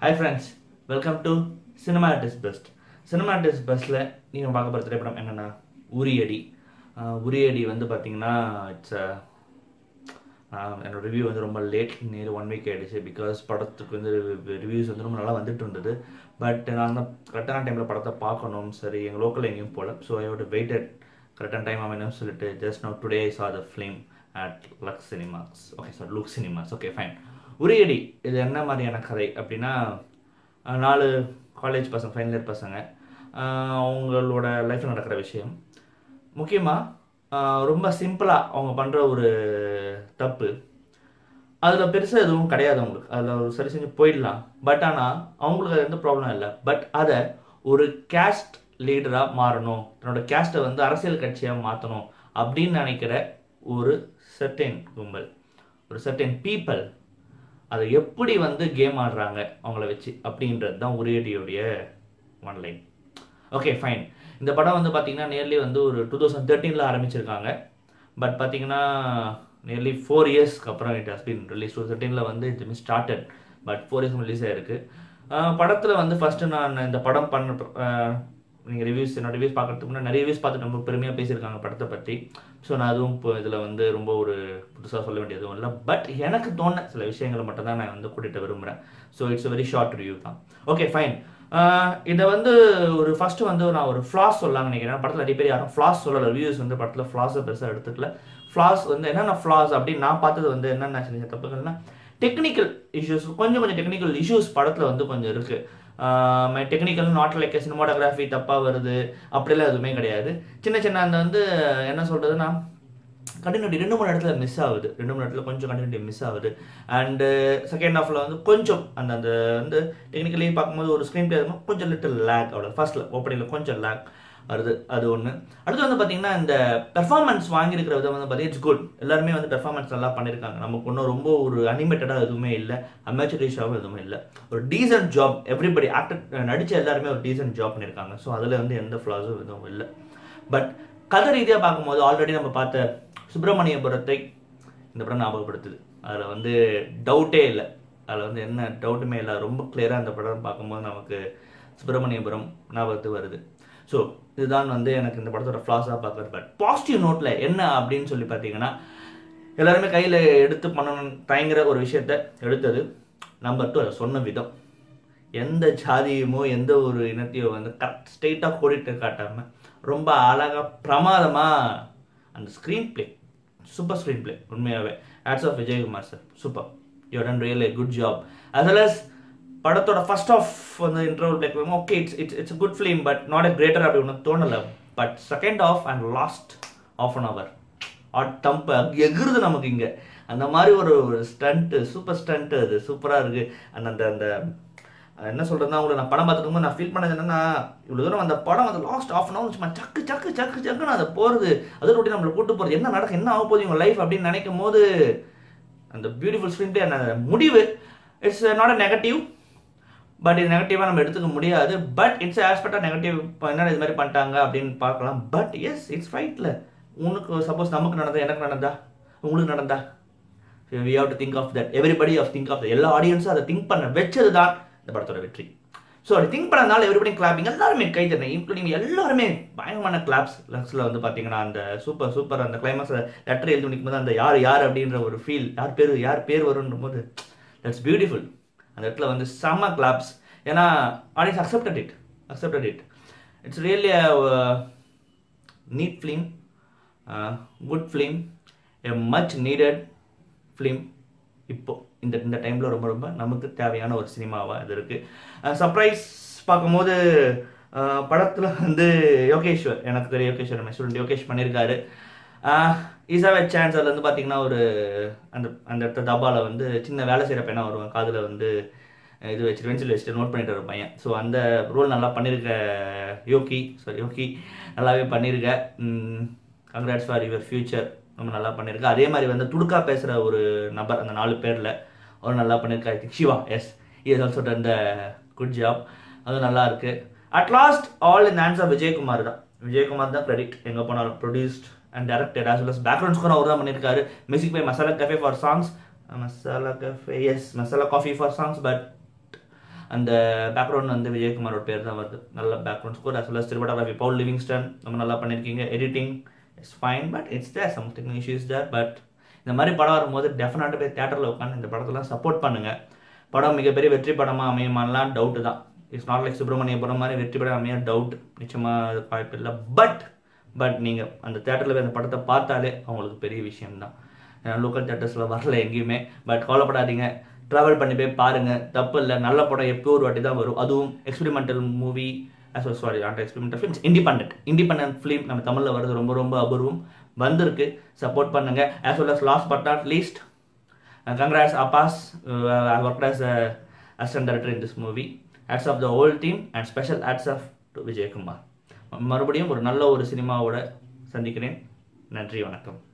hi friends welcome to cinema is best cinema is பெஸ்ட்டில் நீங்கள் பார்க்க போகிற திரைப்படம் என்னென்னா உரியடி ஆஹ் உரியடி வந்து பார்த்தீங்கன்னா இட்ஸ் என்னோட ரிவ்யூ வந்து ரொம்ப லேட் நேரு ஒன் வீக் ஆகிடுச்சு பிகாஸ் படத்துக்கு வந்து ரிவ்யூஸ் வந்து ரொம்ப நல்லா வந்துட்டு இருந்தது பட் நான் தான் கரெக்டான டைமில் படத்தை பார்க்கணும் சரி எங்கள் லோக்கல் எங்கேயும் போகல ஸோ ஐ would வெயிட்டட் கரெக்டான டைம் அமையணும்னு சொல்லிட்டு just no today saw the film at Luxe Cinemas okay sir Luxe Cinemas okay fine Uriyadi இது என்ன மாதிரியான கதை அப்படின்னா அஹ், நாலு காலேஜ் பசங்க ஃபைனல் இயர் பசங்க அஹ், அவங்களோட லைஃப்பில் நடக்கிற விஷயம் முக்கியமாக ரொம்ப சிம்பிளாக அவங்க பண்ணுற ஒரு தப்பு அதில் பெருசாக எதுவும் கிடையாது அவங்களுக்கு அதில் ஒரு சரி செஞ்சு போயிடலாம் பட் ஆனால் அவங்களுக்கு அது எந்த ப்ராப்ளம் இல்லை பட் அதை ஒரு கேஸ்ட் லீடராக மாறணும் தன்னோட கேஸ்ட்டை வந்து அரசியல் கட்சியாக மாற்றணும் அப்படின்னு நினைக்கிற ஒரு செர்டைன் கும்பல் ஒரு செர்டைன் பீப்பிள் அதை எப்படி வந்து கேம் ஆடுறாங்க அவங்கள வச்சு அப்படின்றது தான் உரியடியோடைய ஒன்லைன் ஓகே ஃபைன் இந்த படம் வந்து பார்த்தீங்கன்னா நியர்லி வந்து ஒரு டூ தௌசண்ட் தேர்ட்டீனில் ஆரம்பிச்சிருக்காங்க பட் பார்த்தீங்கன்னா நியர்லி ஃபோர் இயர்ஸ்க்கு அப்புறம் it has been release two தேர்ட்டீனில் வந்து it mean started but four years release ஆயிருக்கு படத்தில் வந்து ஃபஸ்ட்டு நான் இந்த படம் பண்ண நீங்கள் ரிவ்யூஸ் என்னோட ரிவ்யூஸ் பார்க்கறதுக்கு முன்னாடி நிறைய ரிவ்யூஸ் பார்த்துட்டு ரொம்ப பெருமையாக பேசியிருக்காங்க படத்தை பற்றி ஸோ நான் அதுவும் இப்போ இதில் வந்து ரொம்ப ஒரு புதுசாக சொல்ல வேண்டியது எதுவும் இல்லை பட் எனக்கு தோண சில விஷயங்களை மட்டும் தான் நான் வந்து கூட்டிகிட்டு விரும்புகிறேன் so it's very short review தான் ஓகே ஃபைன் இதை வந்து ஒரு ஃபர்ஸ்ட் வந்து நான் ஒரு ஃப்ளாஸ் சொல்லலாம்னு நினைக்கிறேன் படத்தில் நிறைய பேர் யாரும் ஃப்ளாஸ் சொல்லலை ரிவ்யூஸ் வந்து படத்தில் ஃப்ளாஸை பெருசாக எடுத்துக்கல ஃப்ளாஸ் வந்து என்னென்ன ஃப்ளாஸ் அப்படின்னு நான் பார்த்தது வந்து என்னென்ன சின்ன தப்புகள்னா டெக்னிக்கல் இஷ்யூஸ் கொஞ்சம் கொஞ்சம் டெக்னிக்கல் இஷ்யூஸ் படத்தில் வந்து கொஞ்சம் இருக்குது டெக்னிக்கல் நாட் லைக் சினிமாட்டோகிராஃபி தப்பாக வருது அப்படிலாம் எதுவுமே கிடையாது சின்ன சின்ன அந்த வந்து என்ன சொல்கிறதுனா கண்டினியூட்டி ரெண்டு மூணு இடத்துல மிஸ் ஆகுது ரெண்டு மூணு இடத்துல கொஞ்சம் கண்டினியூட்டி மிஸ் ஆகுது அண்டு செகண்ட் ஹாஃபில் வந்து கொஞ்சம் அந்த அந்த வந்து டெக்னிக்கலி பார்க்கும்போது ஒரு ஸ்க்ரீன் பிளே கொஞ்சம் லிட்டில் லேக் அவ்வளோ ஃபர்ஸ்ட்டில் ஓப்பனிங்கில் கொஞ்சம் லேக் வருது அது ஒன்று அடுத்து வந்து பார்த்தீங்கன்னா இந்த பெர்ஃபார்மன்ஸ் வாங்கியிருக்கிற விதம் வந்து பார்த்தீங்கன்னா இட்ஸ் குட் எல்லாருமே வந்து பெர்ஃபார்மன்ஸ் நல்லா பண்ணியிருக்காங்க நமக்கு ஒன்றும் ரொம்ப ஒரு அனிமேட்டடாக எதுவுமே இல்லை அமேச்சுரிஷாவும் எதுவுமே இல்லை ஒரு டீசன்ட் ஜாப் எவ்ரிபடி ஆக்டர் நடித்த எல்லாருமே ஒரு டீசன்ட் ஜாப் பண்ணியிருக்காங்க ஸோ அதில் வந்து எந்த ஃப்ளாஸும் எதுவும் இல்லை பட் கதை ரீதியாக பார்க்கும்போது ஆல்ரெடி நம்ம பார்த்த சுப்பிரமணியபுரத்தை இந்த படம் ஞாபகப்படுத்துது அதில் வந்து டவுட்டே இல்லை அதில் வந்து என்ன டவுட்டுமே இல்லை ரொம்ப கிளியராக அந்த படம் பார்க்கும்போது நமக்கு சுப்பிரமணியபுரம் ஞாபகத்துக்கு வருது ஸோ இதுதான் வந்து எனக்கு இந்த படத்தோட ஃப்ளாஸாக பார்க்குறது பட் பாசிட்டிவ் நோட்டில் என்ன அப்படின்னு சொல்லி பார்த்தீங்கன்னா எல்லாருமே கையில் எடுத்து பண்ணணும் தயங்குற ஒரு விஷயத்த எடுத்தது நம்பர் டூ அதை சொன்ன விதம் எந்த ஜாதியுமோ எந்த ஒரு இனத்தையோ வந்து கரெக்ட் ஸ்ட்ரெயிட்டாக கோடிட்டு காட்டாமல் ரொம்ப அழகாக பிரமாதமாக அந்த screenplay super screenplay உண்மையாகவே hats off Vijayakumar sir super you done real good job as well as படத்தோட ஃபர்ஸ்ட் ஆஃப் வந்து interval break okay it's it's it's good film but not a greater அப்படி ஒன்றும் தோணலை but second half and last half an hour ஆட் தம்ப எகுறுது நமக்கு இங்கே அந்த மாதிரி ஒரு ஸ்டண்ட்டு சூப்பர் ஸ்டண்ட்டு அது சூப்பராக இருக்குது அந்த அந்த அந்த என்ன சொல்கிறதுனா உங்களை நான் படம் பார்த்துட்டு நான் ஃபீல் பண்ணது என்னன்னா இவ்வளோ தூரம் அந்த படம் அந்த லாஸ்ட் ஆஃப் அன் ஹவர் சும்மா சக்கு சக்கு சக்கு சக்குன்னு அதை போகிறது அதோட ஒட்டி நம்மளை கூட்டு போகிறது என்ன நடக்கும் என்ன ஆக போகுது உங்கள் லைஃப் அப்படின்னு நினைக்கும் போது அந்த பியூட்டிஃபுல் ஸ்க்ரீன் பிளே அந்த முடிவு it's not a negative but இது நெகட்டிவாக நம்ம எடுத்துக்க முடியாது பட் இட்ஸ் ஆஸ்பெக்டாக நெகட்டிவ் என்ன இது மாதிரி பண்ணிட்டாங்க அப்படின்னு பார்க்கலாம் பட் எஸ் இட்ஸ் ஃபைட்டில் உனக்கு சப்போஸ் நமக்கு நடந்தா எனக்கு நடந்தா உங்களுக்கு நடந்தா we have to think of that everybody of think of எல்லா ஆடியன்ஸும் அதை திங்க் பண்ண வச்சது தான் இந்த படத்தோட வெற்றி ஸோ அப்படி திங்க் பண்ணனால எவ்ரிபடி கிளாப்பிங் எல்லாருமே கை தரணும் இன்க்ளூடிங் எல்லாருமே பயங்கரமான கிளாப்ஸ் லக்ஸில் வந்து பார்த்தீங்கன்னா அந்த சூப்பர் சூப்பர் அந்த கிளைமாக்ஸ் லெட்டர் எழுதி நிற்கும் போது அந்த யார் யார் அப்படின்ற ஒரு ஃபீல் யார் பேர் யார் பேர் வரும்ன்ற போது தட்ஸ் பியூட்டிஃபுல் அந்த இடத்துல வந்து செம்ம கிளாப்ஸ் ஏன்னா audience accepted it accepted it it's really need film good film a much needed film இப்போ இந்த இந்த டைமில் ரொம்ப ரொம்ப நமக்கு தேவையான ஒரு சினிமாவாக இது இருக்குது சர்ப்ரைஸ் பார்க்கும்போது படத்தில் வந்து யோகேஸ்வர் எனக்கு தெரியும் யோகேஸ்வர் நம்ம ஸ்டூடெண்ட் யோகேஷ் பண்ணியிருக்காரு இஸ் ஹவ் சான்ஸ் அதில் வந்து பார்த்தீங்கன்னா ஒரு அந்த அந்த இடத்த தபாவில் வந்து சின்ன வேலை செய்கிற பையனாக வருவான் காதில் வந்து இது வச்சுட்டு பென்சில் வச்சுட்டு நோட் பண்ணிட்டு ஒரு பையன் ஸோ அந்த ரோல் நல்லா பண்ணியிருக்க யோகி சாரி யோகி நல்லாவே பண்ணியிருக்க கங்க்ராட்ஸ் ஃபார் யுவர் ஃபியூச்சர் ரொம்ப நல்லா பண்ணியிருக்க அதே மாதிரி வந்து துடுக்கா பேசுகிற ஒரு நபர் அந்த நாலு பேரில் ஒரு நல்லா பண்ணியிருக்கா I think Siva S is also done the good job அது நல்லா இருக்கு at last all in hands of Vijayakumar தான் விஜயகுமார் தான் கிரெடிட் எங்கே போனாலும் produced and directed as well as background score அவர் தான் பண்ணியிருக்காரு music by Masala Cafe for songs Masala Cafe yes Masala Coffee for songs but அந்த பேக்ரவுண்ட் வந்து விஜயகுமாரோட பேர் தான் வருது நல்ல background score as well cinematography Paul Livingstone ரொம்ப நல்லா பண்ணியிருக்கீங்க editing it's fine but it's there something issues there but இந்த மாதிரி படம் வரும்போது டெஃபினட்டாக போய் தேட்டரில் உட்காந்து இந்த படத்தெல்லாம் சப்போர்ட் பண்ணுங்கள் படம் மிகப்பெரிய வெற்றி படமாக அமையுமாலாம் டவுட்டு தான் இட்ஸ் நாட் லைக் சுப்பிரமணியபுரம் மாதிரி வெற்றி படம் அமைய டவுட் நிச்சயமாக அது வாய்ப்பு இல்லை பட் பட் நீங்கள் அந்த தேட்டரில் போய் அந்த படத்தை பார்த்தாலே அவங்களுக்கு பெரிய விஷயம்தான் ஏன்னா லோக்கல் தேட்டர்ஸில் வரல எங்கேயுமே பட் கவலைப்படாதீங்க ட்ராவல் பண்ணி போய் பாருங்கள் தப்பு இல்லை நல்ல படம் எப்போ ஒரு வாட்டி தான் வரும் அதுவும் experimental movie as well sorry and experimental films independent independent film நம்ம தமிழில் வருது ரொம்ப ரொம்ப அபூர்வம் வந்திருக்கு சப்போர்ட் பண்ணுங்க as well as last but not least congrats Abbas work as a assistant director in this movie hats of the whole team and special hats off to Vijayakumar மறுபடியும் ஒரு நல்ல ஒரு சினிமாவோட சந்திக்கிறேன் நன்றி வணக்கம்